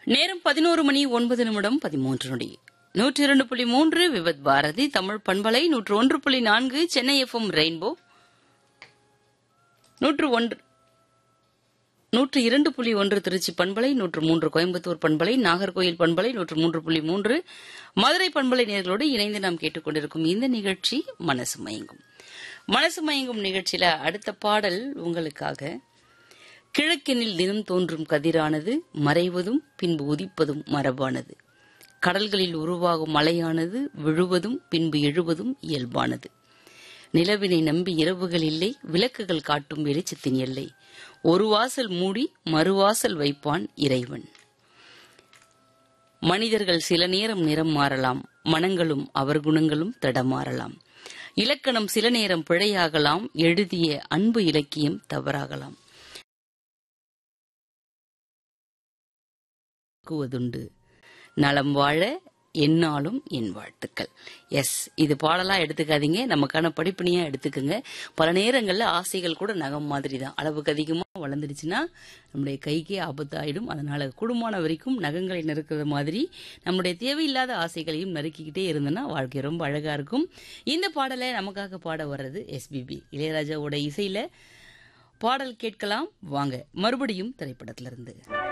நேரம் பதினோரு மணி ஒன்பது நிமிடம் பதிமூன்று நொடி நூற்றி இரண்டு புள்ளி மூன்று விவத் பாரதி தமிழ் பண்பலை நூற்று ஒன்று புள்ளி நான்கு சென்னை எஃப்எம் ரெயின்போ நூற்று ஒன்று நூற்று இரண்டு புள்ளி ஒன்று திருச்சி பண்பலை நூற்று மூன்று கோயம்புத்தூர் பண்பலை நாகர்கோயில் பண்பலை நூற்று மூன்று புள்ளி மூன்று மதுரை பண்பலை நேர்களோடு இணைந்து நாம் கேட்டுக்கொண்டிருக்கும் இந்த நிகழ்ச்சி மனசு மயங்கும் மனசு மயங்கும் நிகழ்ச்சியில அடுத்த பாடல் உங்களுக்காக கிழக்கெனில் தினம் தோன்றும் கதிரானது மறைவதும் பின்பு உதிப்பதும் மரபானது கடல்களில் உருவாகும் மலையானது விழுவதும் பின்பு எழுவதும் இயல்பானது நிலவினை நம்பி இரவுகள் இல்லை விளக்குகள் காட்டும் வெளிச்சத்தின் எல்லை ஒரு வாசல் மூடி மறுவாசல் வைப்பான் இறைவன் மனிதர்கள் சில நேரம் நிறம் மாறலாம் மனங்களும் அவர் குணங்களும் தடமாறலாம் இலக்கணம் சில நேரம் பிழையாகலாம் எழுதிய அன்பு இலக்கியம் தவறாகலாம் கூவதுண்டு நலம் வாழ என்னாலும் என் வாழ்த்துக்கள் எஸ் இது பாடலா எடுத்துக்காதீங்க நமக்கான படிப்பினையா எடுத்துக்கோங்க பல நேரங்கள்ல ஆசைகள் கூட நகம் மாதிரி தான் அளவுக்கு அதிகமா வளர்ந்துடுச்சுன்னா நம்முடைய கைக்கே ஆபத்தாயிடும் அதனால கூடுமான வரைக்கும் நகங்களை நறுக்கிறது மாதிரி நம்முடைய தேவையில்லாத ஆசைகளையும் நறுக்கிக்கிட்டே இருந்தோம்னா வாழ்க்கை ரொம்ப அழகா இருக்கும் இந்த பாடலை நமக்காக பாட வர்றது எஸ்பிபி இளையராஜாவோட இசையில பாடல் கேட்கலாம் வாங்க மறுபடியும் திரைப்படத்திலிருந்து